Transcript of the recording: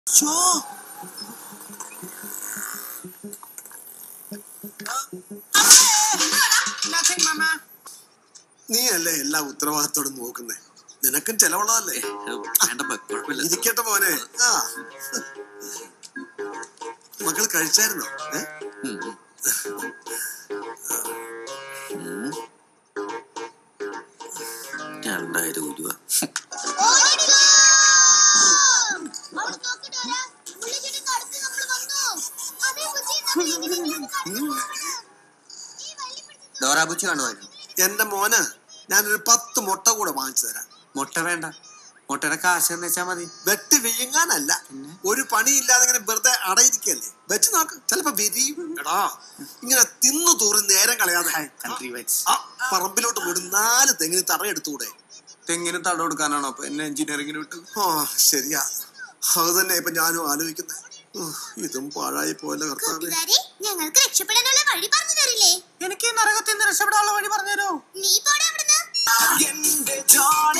Show Nothing, mama. നീ അല്ലേ എല്ലാ ഉത്തരവാദിത്തോടും നോക്കുന്നേ നിനക്കും ചെലവുള്ളതല്ലേ വേണ്ട ബ, കുഴപ്പമില്ല ഇരിക്കട്ടെ മോനെ ആ മക്കൾ കഴിച്ചായിരുന്നോ ഏ? ഉം, ഉം. ഉം. രണ്ടായിരം രൂപ ഡോറാബുച്ചി കാണുമായിരുന്നു എന്റെ മോന് ഞാനൊരു പത്ത് മുട്ട കൂടെ വാങ്ങിച്ചു തരാം മുട്ട വേണ്ട മുട്ടയുടെ കാശ് എന്ന് വെച്ചാ മതി വെട്ടി വിഴുങ്ങാനല്ല ഒരു പണിയില്ലാതെ ഇങ്ങനെ വെറുതെ അടയിരിക്കല്ലേ വെച്ച് നോക്ക് ചിലപ്പോ വിരിയും എടാ ഇങ്ങനെ തിന്നു തൂറി നേരം കളയാതെ കൺട്രി വെച്ച് ആ പറമ്പിലോട്ട് പോയി നാല് തെങ്ങിന് തറ എടുത്തുകൂടെ തെങ്ങിന് തട കൊടുക്കാനാണോ അപ്പൊ എന്നെ എഞ്ചിനീയറിംഗിന് വിട്ടു ആ ശരിയാ അത് തന്നെ ഇപ്പൊ ഞാനും ആലോചിക്കുന്നത് ഉഹ്, ഇതും പാഴായി പോലെ കർത്താവേ കൂട്ടുകാരെ ഞങ്ങൾക്ക് രക്ഷപ്പെടാനുള്ള വഴി പറഞ്ഞു തരില്ലേ എനിക്ക് ഈ നരകത്തിൽ നിന്ന് രക്ഷപ്പെടാനുള്ള വഴി പറഞ്ഞുതരോ നീ പോടെ അവിടുന്ന് എന്റെ ജോള